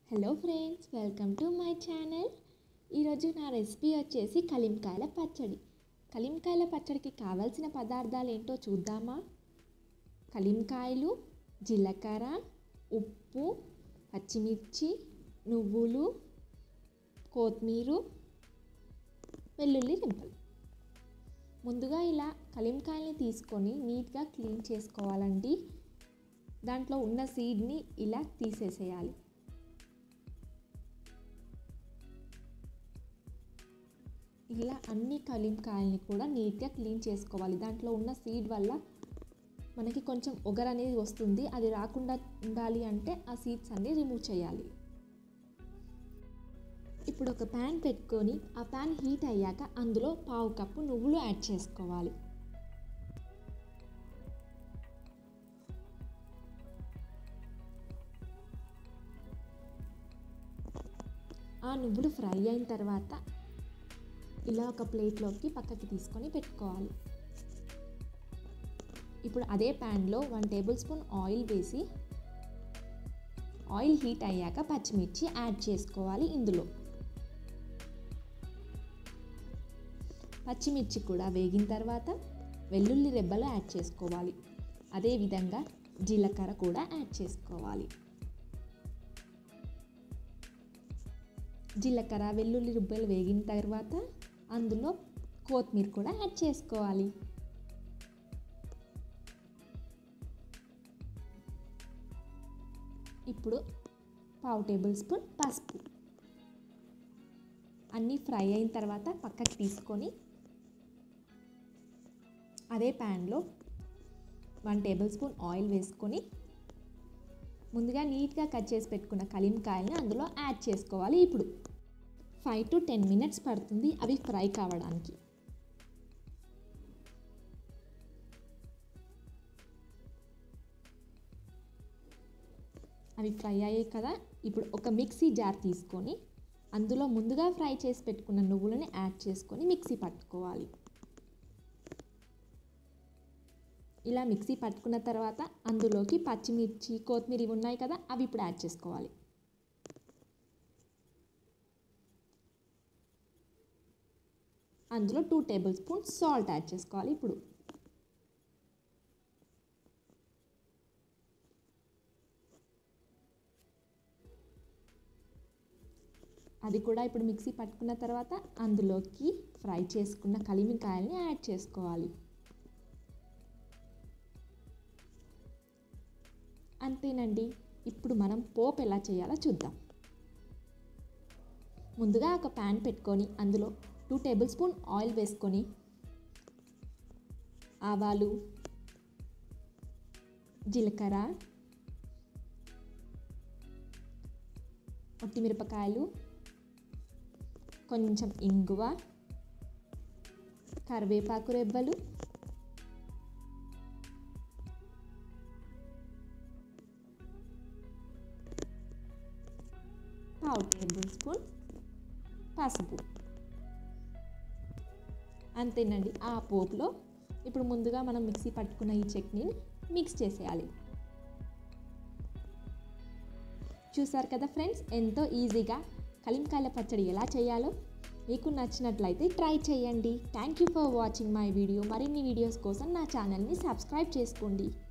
hello friends welcome to my channel ఈరోజు నా recipe వచ్చేసి కలింకాయల పచ్చడి కలింకాయల పచ్చడికి కావాల్సిన పదార్థాలు ఏంటో చూద్దామా కలింకాయలు జీలకర్ర ఉప్పు పచ్చిమిర్చి నువ్వులు కొత్తిమీర వెల్లుల్లి రింపలు ముందుగా ఇలా కలింకాయల్ని తీసుకొని నీట్గా క్లీన్ చేసుకోవాలండి దాంట్లో ఉన్న సీడ్ని ఇలా తీసేసేయాలి ఇలా అన్ని కలింకాయల్ని కూడా నీట్గా క్లీన్ చేసుకోవాలి దాంట్లో ఉన్న సీడ్ వల్ల మనకి కొంచెం ఒగర్ అనేది వస్తుంది అది రాకుండా ఉండాలి అంటే ఆ సీడ్స్ అన్ని రిమూవ్ చేయాలి ఇప్పుడు ఒక ప్యాన్ పెట్టుకొని ఆ ప్యాన్ హీట్ అయ్యాక అందులో పావు కప్పు నువ్వులు యాడ్ చేసుకోవాలి ఆ నువ్వులు ఫ్రై అయిన తర్వాత ఇలా ఒక ప్లేట్లోకి పక్కకి తీసుకొని పెట్టుకోవాలి ఇప్పుడు అదే ప్యాన్లో వన్ టేబుల్ స్పూన్ ఆయిల్ వేసి ఆయిల్ హీట్ అయ్యాక పచ్చిమిర్చి యాడ్ చేసుకోవాలి ఇందులో పచ్చిమిర్చి కూడా వేగిన తర్వాత వెల్లుల్లి రెబ్బలు యాడ్ చేసుకోవాలి అదేవిధంగా జీలకర్ర కూడా యాడ్ చేసుకోవాలి జీలకర్ర వెల్లుల్లి రుబ్బలు వేగిన తర్వాత అందులో కొత్తిమీర కూడా యాడ్ చేసుకోవాలి ఇప్పుడు పావు టేబుల్ స్పూన్ పసుపు అన్నీ ఫ్రై అయిన తర్వాత పక్కకి తీసుకొని అదే ప్యాన్లో వన్ టేబుల్ స్పూన్ ఆయిల్ వేసుకొని ముందుగా నీట్గా కట్ చేసి పెట్టుకున్న కలింకాయల్ని అందులో యాడ్ చేసుకోవాలి ఇప్పుడు ఫైవ్ టు టెన్ మినిట్స్ పడుతుంది అవి ఫ్రై కావడానికి అవి ఫ్రై అయ్యాయి కదా ఇప్పుడు ఒక మిక్సీ జార్ తీసుకొని అందులో ముందుగా ఫ్రై చేసి పెట్టుకున్న నువ్వులని యాడ్ చేసుకొని మిక్సీ పట్టుకోవాలి ఇలా మిక్సీ పట్టుకున్న తర్వాత అందులోకి పచ్చిమిర్చి కొత్తిమీర ఇవి ఉన్నాయి కదా అవి ఇప్పుడు యాడ్ చేసుకోవాలి అందులో two tablespoons salt add చేసుకోవాలి ఇప్పుడు అది కూడా ఇప్పుడు మిక్సీ పట్టుకున్న తర్వాత అందులోకి ఫ్రై చేసుకున్న కలిమికాయల్ని యాడ్ చేసుకోవాలి అంతేనండి ఇప్పుడు మనం పోపు ఎలా చేయాలో చూద్దాం ముందుగా ఒక ప్యాన్ పెట్టుకొని అందులో టూ టేబుల్ స్పూన్ ఆయిల్ వేసుకొని ఆవాలు జీలకర్ర ఒట్టిమిరపకాయలు కొంచెం ఇంగువ కరివేపాకు రెబ్బలు పావు టేబుల్ స్పూన్ పసుపు అంతేనండి ఆ పోపులో ఇప్పుడు ముందుగా మనం మిక్సీ పట్టుకున్న ఈ చట్నీని మిక్స్ చేసేయాలి చూసారు కదా ఫ్రెండ్స్ ఎంతో ఈజీగా కలింకాయల పచ్చడి ఎలా చేయాలో మీకు నచ్చినట్లయితే ట్రై చేయండి thank you for watching my video మరిన్ని వీడియోస్ కోసం నా ఛానల్ని సబ్స్క్రైబ్ చేసుకోండి